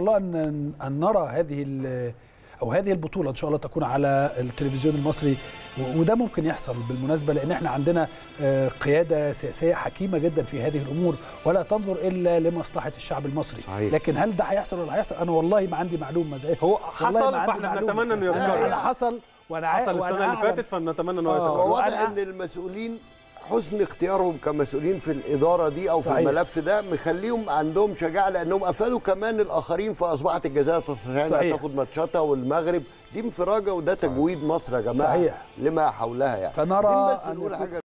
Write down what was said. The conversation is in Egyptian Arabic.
الله ان ان نرى هذه ال- او هذه البطوله ان شاء الله تكون على التلفزيون المصري و- وده ممكن يحصل بالمناسبه لان احنا عندنا آه، قياده سياسيه حكيمه جدا في هذه الامور ولا تنظر الا لمصلحه الشعب المصري صحيح. لكن هل ده هيحصل ولا هيحصل انا والله ما عندي معلومه زي هو والله حصل ما عندي فاحنا معلومة. بنتمنى انه أنا- يتكرر انا حصل وانا عا- حصل وأنا السنه اللي أعلم- فاتت فنتمنى انه آه. يتكرر واضح وأنا- ان المسؤولين حسن اختيارهم كمسؤولين في الاداره دي او في صحيح. الملف ده مخليهم عندهم شجاعه لانهم افادوا كمان الاخرين فاصبحت الجزائر تستطيع انها صحيح. تاخد ماتشاتها والمغرب دي انفراجه وده تجويد مصر يا جماعه صحيح. لما حولها يعني فنرى عايزين بس أن نقول يكون- حاجه